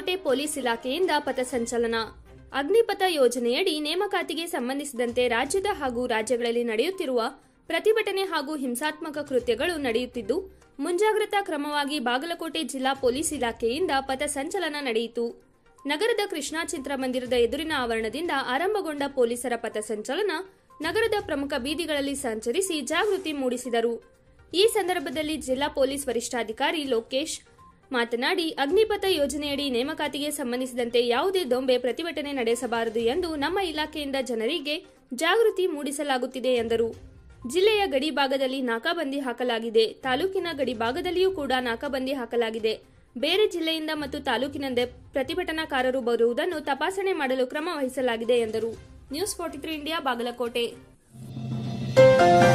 Bagalkot police ಇಲಾಖೆಯಿಂದ ಪಥಸಂಚಲನ ಅಗ್ನಿಪಥ ಯೋಜನೆಯಡಿ ನೇಮಕಾತಿಗೆ ಸಂಬಂಧಿಸಿದಂತೆ ರಾಜ್ಯದ ಹಾಗೂ ರಾಜ್ಯಗಳಲ್ಲಿ ನಡೆಯುತ್ತಿರುವ ಪ್ರತಿಭಟನೆ ಹಾಗೂ ಹಿಂಸಾತ್ಮಕ ಕೃತ್ಯಗಳು ನಡೆಯುತ್ತಿದ್ದು ಮುಂಜಾಗ್ರತಾ ಕ್ರಮವಾಗಿ ಬಾಗಲಕೋಟೆ ಜಿಲ್ಲಾ ಪೊಲೀಸ್ ಇಲಾಖೆಯಿಂದ ಪಥಸಂಚಲನ ನಡೆಯಿತು ನಗರದ ಕೃಷ್ಣಾ ಚಿತ್ರಮಂದಿರದ ಎದುರಿನ ಆವರಣದಿಂದ ಆರಂಭಗೊಂಡ ಪೊಲೀಸರ ಪಥಸಂಚಲನ ನಗರದ ಪ್ರಮುಖ ಬೀದಿಗಳಲ್ಲಿ ಸಂಚರಿಸಿ ಜಾಗೃತಿ ಮೂಡಿಸಿದರು ಈ ಸಂದರ್ಭದಲ್ಲಿ ಜಿಲ್ಲಾ ಪೊಲೀಸ್ ವರಿಷ್ಠಾಧಿಕಾರಿ ಲೋಕೇಶ್ ಮಾತನಾಡಿ ಅಗ್ನಿಪಥ ಯೋಜನೆಯಡಿ ನೇಮಕಾತಿಗೆ ಸಂಬಂಧಿಸಿದಂತೆ ಯಾವುದೇ ದೊಂಬೆ ಪ್ರತಿಭಟನೆ ನಡೆಸಬಾರದು ಎಂದು ನಮ್ಮ ಇಲಾಖೆಯಿಂದ ಜನರಿಗೆ ಜಾಗೃತಿ ಮೂಡಿಸಲಾಗುತ್ತಿದೆ ಎಂದರು ಜಿಲ್ಲೆಯ ಗಡಿ ಭಾಗದಲ್ಲಿ ನಾಕಾಬಂದಿ ಹಾಕಲಾಗಿದೆ ತಾಲೂಕಿನ ಗಡಿ ಭಾಗದಲ್ಲಿಯೂ ಕೂಡ ನಾಕಾಬಂದಿ ಹಾಕಲಾಗಿದೆ ಬೇರೆ ಜಿಲ್ಲೆಯಿಂದ ಮತ್ತು ತಾಲೂಕಿನಿಂದ ಪ್ರತಿಭಟನಾಕಾರರು ಬರುವುದನ್ನು ತಪಾಸಣೆ ಮಾಡಲು ಕ್ರಮ ವಹಿಸಲಾಗಿದೆ ಎಂದರು news forty three India Bagalkot